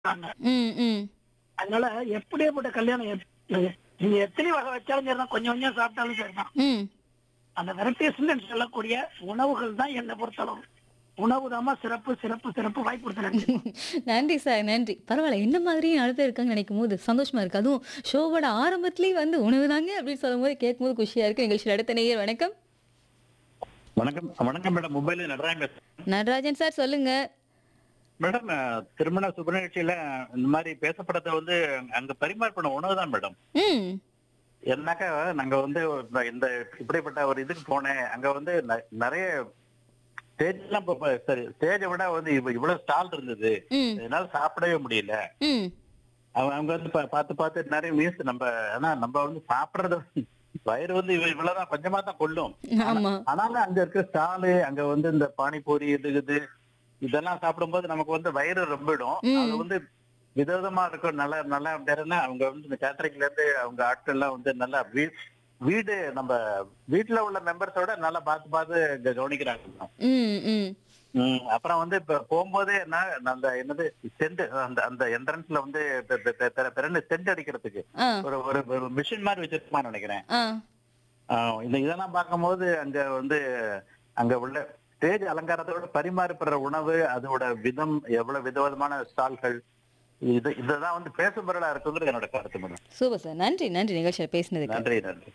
இருக்காங்க ம் ம் அதனால எப்படியாப்பட்ட கல்யாணம் எப்- நீங்க எத்தனை வகை வச்சாலும் சரிதான் கொஞ்சம் கொஞ்சம் சாப்பிட்டாலும் சரிதான் ம் அந்த வெரைட்டிஸ் சொல்லக்கூடிய உணவுகள் தான் என்னை பொறுத்தளவு உணவு தாமா சிறப்பு சிறப்பு சிறப்பு வாய்ப்பு கொடுத்தேன் நன்றி சார் நன்றி பரவாயில்ல என்ன மாதிரி நாலு பேர் இருக்காங்கன்னு நினைக்கும் போது சந்தோஷமா இருக்கு அதுவும் ஷோவோட ஆரம்பத்திலேயே வந்து உணவு தாங்க அப்படின்னு சொல்லும் போது கேட்கும் போது குஷியா இருக்கு நிகழ்ச்சியில் அடுத்த நேயர் வணக்கம் வணக்கம் வணக்கம் மேடம் மொபைல் நடராஜன் பேசுறேன் நடராஜன் சார் சொல்லுங்க மேடம் அஹ், திருமண சுப நிகழ்ச்சியில இந்த மாதிரி பேசப்படத்தை வந்து அங்க பரிமாறப்பட உணவு தான் மேடம் ம் என்னக்கா நாங்க வந்து இந்த- இந்த இப்படிப்பட்ட ஒரு இதுக்கு போனேன் அங்க வந்து ந- நிறைய ஸ்டேஜ் எல்லாம் இப்ப- இப்ப சரி ஸ்டேஜை விட வந்து இவ்வ- இவ்வளவு ஸ்டால் இருந்தது ம் என்னால சாப்பிடவே முடியல ம் அவங்க அவங்க வந்து பா- பார்த்து பார்த்து நிறைய மீன்ஸ் நம்ம ஆனா நம்ம வந்து சாப்பிடுறது வந்து வயிறு வந்து இவ- இவ்வளவுதான் கொஞ்சமா தான் கொள்ளும் ஆமா ஆனாலும் அங்க இருக்க ஸ்டாலு அங்க வந்து இந்த பானிபூரி இது இது இதெல்லாம் சாப்பிடும்போது நமக்கு வந்து வயிறு ரொம்பிடும் ம். அது வந்து விதவிதமா இருக்கும் நல்லா நல்லா பேருன்னா அவங்க வந்து இந்த கேட்டரிங்ல இருந்து அவங்க ஆட்கள் எல்லாம் வந்து நல்லா வீ- வீடு நம்ம வீட்டுல உள்ள மெம்பர்ஸோட நல்லா பார்த்து பார்த்து க- கவனிக்கிறாங்க ம் ம் ம், அப்புறம் வந்து இப்ப போகும்போதே என்ன அந்த என்னது சென்ட் அந்த அந்த என்ட்ரன்ஸ்ல வந்து பெ- பெ- பெ- பெ- பெருன்னு சென்ட் அடிக்கிறதுக்கு ஆ ஒரு ஒரு மிஷின் மாதிரி வச்சிருக்குமான்னு நினைக்கிறேன் ஆ ஆஹ் இந்த இதெல்லாம் பார்க்கும்போது அங்க வந்து அங்க உள்ள ஸ்டேஜ் அலங்காரத்தோட பரிமாறப்படுற உணவு அதோட விதம் எவ்வளவு விதவிதமான ஸ்டால்கள் இது இதெல்லாம் வந்து பேசும் பொருளா இருக்குங்கிறது என்னோட கருத்து மேடம் சூப்பர் சார் நன்றி நன்றி நிகழ்ச்சியில் பேசினதுக்கு நன்றி நன்றி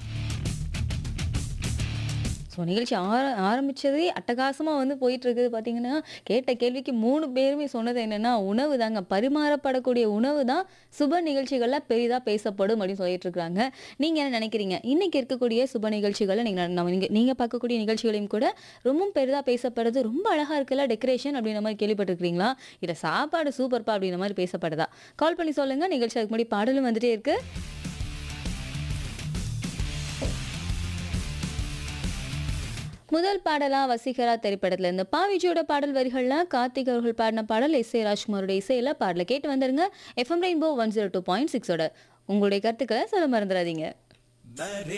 ஸோ நிகழ்ச்சி ஆர ஆரம்பிச்சதே அட்டகாசமாக வந்து போயிட்டு இருக்குது பார்த்தீங்கன்னா கேட்ட கேள்விக்கு மூணு பேருமே சொன்னது என்னன்னா உணவு தாங்க பரிமாறப்படக்கூடிய உணவு தான் சுப நிகழ்ச்சிகளில் பெரிதாக பேசப்படும் அப்படின்னு சொல்லிட்டு இருக்காங்க நீங்கள் என்ன நினைக்கிறீங்க இன்னைக்கு இருக்கக்கூடிய சுப நிகழ்ச்சிகளை நீங்கள் நம்ம நீங்கள் நீங்கள் பார்க்கக்கூடிய நிகழ்ச்சிகளையும் கூட ரொம்ப பெரிதாக பேசப்படுறது ரொம்ப அழகாக இருக்குல்ல டெக்கரேஷன் அப்படின்ற மாதிரி கேள்விப்பட்டிருக்கிறீங்களா இல்லை சாப்பாடு சூப்பர்ப்பா அப்படின்ற மாதிரி பேசப்படுதா கால் பண்ணி சொல்லுங்கள் நிகழ்ச்சி அதுக்கு முன்னாடி பாடலும் வந்துட்டே இருக்கு முதல் பாடலா வசீகரா திரைப்படத்துல இருந்து பாவிஜியோட பாடல் வரிகள்லாம் கார்த்திக் அவர்கள் பாடின பாடல் எஸ் ஏ ராஜ்குமாரோட இசையில பாடல கேட்டு வந்துருங்க FM Rainbow one zero two point சிக்ஸோட உங்களுடைய கருத்துக்களை சொல்ல மறந்துடாதீங்க